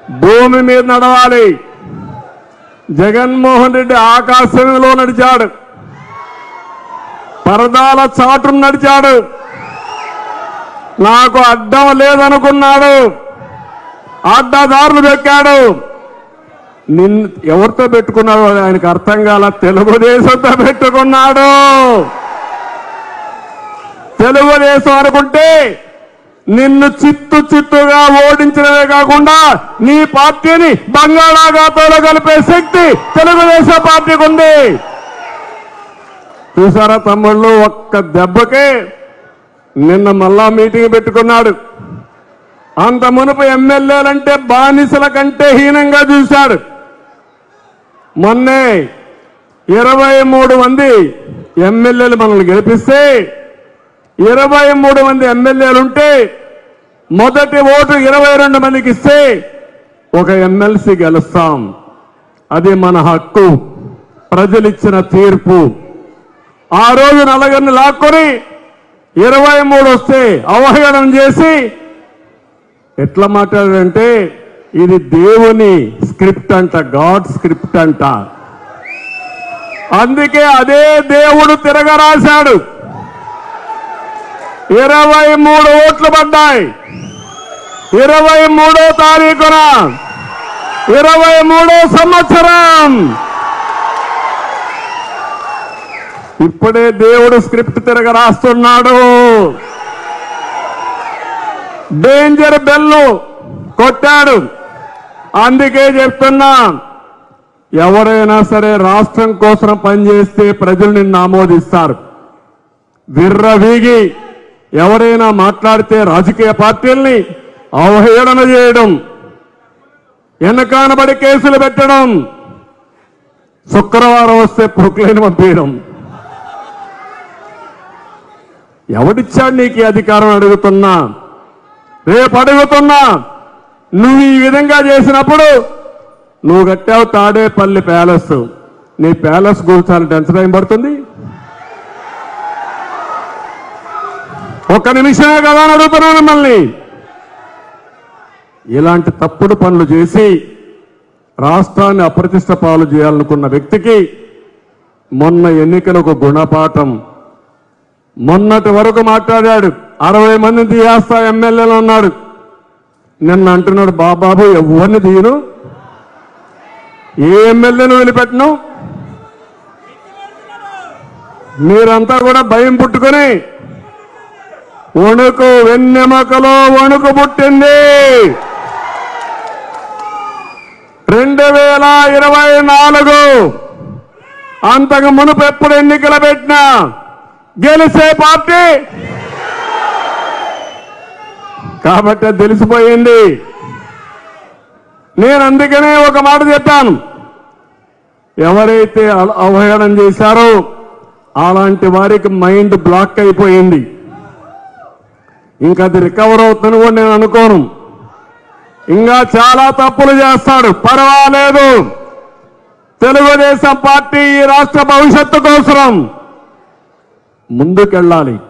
భూమి మీద నడవాలి జగన్మోహన్ రెడ్డి ఆకాశంలో నడిచాడు పరదాల చాటును నడిచాడు నాకు అడ్డం లేదనుకున్నాడు అడ్డదారులు దొక్కాడు నిన్ను ఎవరితో పెట్టుకున్నాడు అది ఆయనకు అర్థం కాల తెలుగుదేశంతో పెట్టుకున్నాడు తెలుగుదేశం అనుకుంటే నిన్ను చిత్తు చిత్తుగా ఓడించడమే కాకుండా నీ పార్టీని బంగాళాఖాతంలో కలిపే శక్తి తెలుగుదేశం పార్టీకి ఉంది చూసారా తమ్ముళ్ళు ఒక్క దెబ్బకే నిన్న మళ్ళా మీటింగ్ పెట్టుకున్నాడు అంత మునుపు ఎమ్మెల్యేలంటే బానిసల కంటే హీనంగా చూశాడు మొన్నే ఇరవై మూడు మంది ఎమ్మెల్యేలు మనల్ని గెలిపిస్తే ఇరవై మూడు మంది ఎమ్మెల్యేలు ఉంటే మొదటి ఓటు ఇరవై రెండు మందికి ఇస్తే ఒక ఎమ్మెల్సీ గెలుస్తాం అది మన హక్కు ప్రజలిచ్చిన తీర్పు ఆ రోజు నలుగురిని లాక్కొని ఇరవై మూడు వస్తే అవహేళన చేసి ఎట్లా మాట్లాడాడంటే ఇది దేవుని స్క్రిప్ట్ అంట గాడ్ స్క్రిప్ట్ అంట అందుకే అదే దేవుడు తిరగరాశాడు ఇరవై మూడు ఓట్లు పడ్డాయి ఇరవై మూడో తారీఖున ఇరవై మూడో సంవత్సరం ఇప్పుడే దేవుడు స్క్రిప్ట్ తిరగ రాస్తున్నాడు డేంజర్ బెల్లు కొట్టాడు అందుకే చెప్తున్నా ఎవరైనా సరే రాష్ట్రం కోసం పనిచేస్తే ప్రజలు నిన్ను ఆమోదిస్తారు విర్రవీగి ఎవరైనా మాట్లాడితే రాజకీయ పార్టీల్ని అవహేళన చేయడం వెనకానబడి కేసులు పెట్టడం శుక్రవారం వస్తే ప్రొక్లైన్ పంపించడం ఎవడిచ్చాడు నీకు ఈ అధికారం అడుగుతున్నా రేపు అడుగుతున్నా నువ్వు ఈ విధంగా చేసినప్పుడు నువ్వు కట్టావు తాడేపల్లి ప్యాలెస్ నీ ప్యాలెస్ కూర్చాలంటే ఎంత టైం పడుతుంది ఒక్క నిమిషమే కదా అని అడుగుతున్నాను మిమ్మల్ని ఇలాంటి తప్పుడు పనులు చేసి రాష్ట్రాన్ని అప్రతిష్ట పాలు చేయాలనుకున్న వ్యక్తికి మొన్న ఎన్నికలకు గుణపాఠం మొన్నటి వరకు మాట్లాడాడు అరవై మంది తీయేస్తా ఎమ్మెల్యేలు ఉన్నాడు నిన్న అంటున్నాడు బాబాబు ఎవరిని తీయను ఏ ఎమ్మెల్యేను వదిలిపెట్టను మీరంతా కూడా భయం పుట్టుకొని వణుకు వెన్నెమకలో వణుకు పుట్టింది రెండు వేల ఇరవై నాలుగు అంతకు మునుపు ఎప్పుడు ఎన్నికలు పెట్టినా గెలిచే పార్టీ కాబట్టి అది తెలిసిపోయింది నేను అందుకనే ఒక మాట చెప్పాను ఎవరైతే అల- అవహేళన చేశారో అలాంటి వారికి మైండ్ బ్లాక్ అయిపోయింది ఇంకా అది రికవర్ అవుతుందని కూడా నేను అనుకోను ఇంకా చాలా తప్పులు చేస్తాడు పర్వాలేదు తెలుగుదేశం పార్టీ ఈ రాష్ట్ర భవిష్యత్తు కోసం ముందుకెళ్ళాలి